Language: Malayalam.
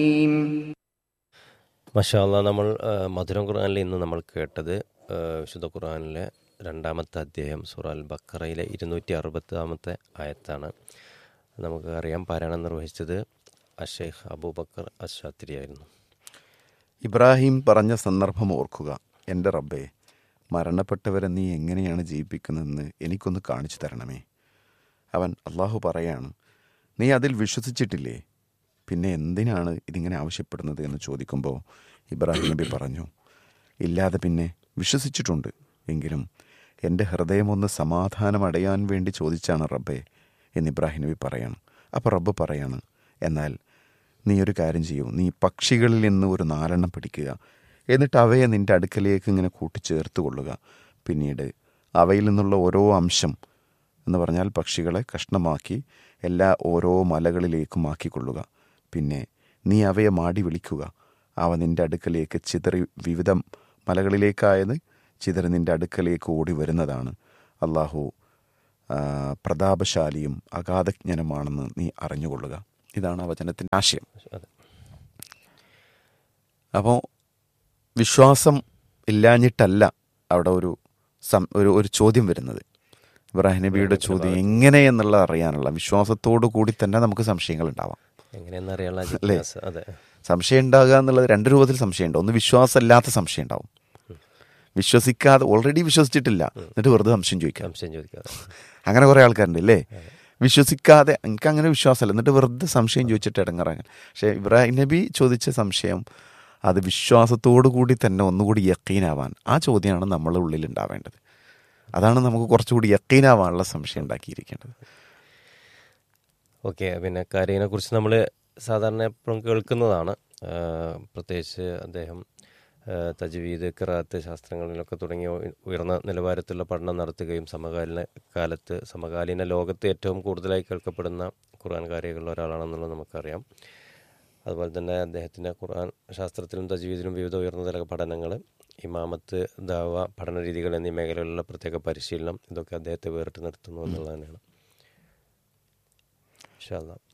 മഷാല്ല നമ്മൾ ആ, മധുരം ഖുർആനിൽ ഇന്ന് നമ്മൾ കേട്ടത് ആ, വിശുദ്ധ ഖുർആനിലെ രണ്ടാമത്തെ അധ്യായം സൂറ അൽ ബക്കറയിലെ ഇരുന്നൂറ്റി അറുപത്താമത്തെ ആയത്താണ് നമുക്ക് അറിയാം പാരായണം നിർവഹിച്ചത് അഷേഖ് അബൂബക്കർ അഷാത്തിരി ആയിരുന്നു ഇബ്രാഹിം പറഞ്ഞ സന്ദർഭം ഓർക്കുക എൻ്റെ റബ്ബേ മരണപ്പെട്ടവരെ നീ എങ്ങനെയാണ് ജീവിപ്പിക്കുന്നതെന്ന് എനിക്കൊന്ന് കാണിച്ചു തരണമേ അവൻ അള്ളാഹു പറയാണ് നീ അതിൽ വിശ്വസിച്ചിട്ടില്ലേ പിന്നെ എന്തിനാണ് ഇതിങ്ങനെ ആവശ്യപ്പെടുന്നത് എന്ന് ചോദിക്കുമ്പോൾ ഇബ്രാഹിം നബി പറഞ്ഞു ഇല്ലാതെ പിന്നെ വിശ്വസിച്ചിട്ടുണ്ട് എങ്കിലും എൻ്റെ ഹൃദയമൊന്ന് സമാധാനമടയാൻ വേണ്ടി ചോദിച്ചാണ് റബ്ബേ എന്ന് ഇബ്രാഹിം നബി പറയാണ് അപ്പോൾ റബ്ബ് പറയാണ് എന്നാൽ നീ ഒരു കാര്യം ചെയ്യൂ നീ പക്ഷികളിൽ നിന്ന് ഒരു നാലെണ്ണം പിടിക്കുക എന്നിട്ട് അവയെ നിൻ്റെ അടുക്കലേക്ക് ഇങ്ങനെ കൂട്ടിച്ചേർത്ത് കൊള്ളുക പിന്നീട് അവയിൽ നിന്നുള്ള ഓരോ അംശം എന്ന് പറഞ്ഞാൽ പക്ഷികളെ കഷ്ണമാക്കി എല്ലാ ഓരോ മലകളിലേക്കും ആക്കിക്കൊള്ളുക പിന്നെ നീ അവയെ മാടി വിളിക്കുക അവ നിൻ്റെ അടുക്കലേക്ക് ചിതറി വിവിധ മലകളിലേക്കായത് ചിതറി നിൻ്റെ അടുക്കലേക്ക് ഓടി വരുന്നതാണ് അള്ളാഹു ആ, പ്രതാപശാലിയും അഗാധജ്ഞനുമാണെന്ന് നീ അറിഞ്ഞുകൊള്ളുക ഇതാണ് ആ വചനത്തിൻ്റെ ആശയം അതെ അപ്പോൾ വിശ്വാസം ഇല്ലാഞ്ഞിട്ടല്ല അവിടെ ഒരു സം ഒരു ഒരു ചോദ്യം വരുന്നത് ഇബ്രാഹിം നബിയുടെ ചോദ്യം എങ്ങനെയെന്നുള്ളത് അറിയാനുള്ള വിശ്വാസത്തോടു കൂടി തന്നെ നമുക്ക് സംശയങ്ങൾ ഉണ്ടാവാം എങ്ങനെയെന്ന് അറിയാനുള്ള അല്ലേ? ജിജ്ഞാസ അതെ സംശയം ഉണ്ടാകുക എന്നുള്ളത് രണ്ട് രൂപത്തിൽ സംശയം ഉണ്ടാവും ഒന്ന് വിശ്വാസമില്ലാത്ത സംശയം ഉണ്ടാവും വിശ്വസിക്കാതെ ഓൾറെഡി വിശ്വസിച്ചിട്ടില്ല എന്നിട്ട് വെറുതെ സംശയം ചോദിക്കാം സംശയം ചോദിക്കാതെ അങ്ങനെ കുറേ ആൾക്കാരുണ്ട് അല്ലേ വിശ്വസിക്കാതെ എനിക്ക് അങ്ങനെ വിശ്വാസമല്ല എന്നിട്ട് വെറുതെ സംശയം ചോദിച്ചിട്ട് ഇടങ്ങറാങ്ങൻ പക്ഷേ ഇബ്രാഹിം നബി ചോദിച്ച സംശയം അത് വിശ്വാസത്തോടു കൂടി തന്നെ ഒന്നുകൂടി യക്കീനാവാൻ ആ ചോദ്യമാണ് നമ്മളെ ഉള്ളിൽ ഉണ്ടാവേണ്ടത് അതാണ് നമുക്ക് കുറച്ചുകൂടി യക്കീനാവാനുള്ള സംശയം ഉണ്ടാക്കിയിരിക്കേണ്ടത് ഓക്കെ പിന്നെ കാര്യനെ കുറിച്ച് നമ്മൾ സാധാരണ എപ്പോഴും കേൾക്കുന്നതാണ് ആ, പ്രത്യേകിച്ച് അദ്ദേഹം ആ, തജ്വീദ് ഖിറാത്ത് ശാസ്ത്രങ്ങളിലൊക്കെ തുടങ്ങിയ ഉയ- ഉയർന്ന നിലവാരത്തിലുള്ള പഠനം നടത്തുകയും സമകാലീന കാലത്ത് സമകാലീന ലോകത്ത് ഏറ്റവും കൂടുതലായി കേൾക്കപ്പെടുന്ന ഖുർആൻ കാരികളിൽ ഒരാളാണെന്നുള്ളത് നമുക്കറിയാം അതുപോലെ തന്നെ അദ്ദേഹത്തിൻ്റെ ഖുർആൻ ശാസ്ത്രത്തിലും തജ്വീദിലും വിവിധ ഉയർന്ന തല പഠനങ്ങൾ ഇമാമത്ത് ദാവ പഠന രീതികൾ എന്നീ മേഖലകളിലുള്ള പ്രത്യേക പരിശീലനം ഇതൊക്കെ അദ്ദേഹത്തെ വേറിട്ട് നിർത്തുന്നു എന്നുള്ളത് തന്നെയാണ് ഇൻഷാ അല്ലാ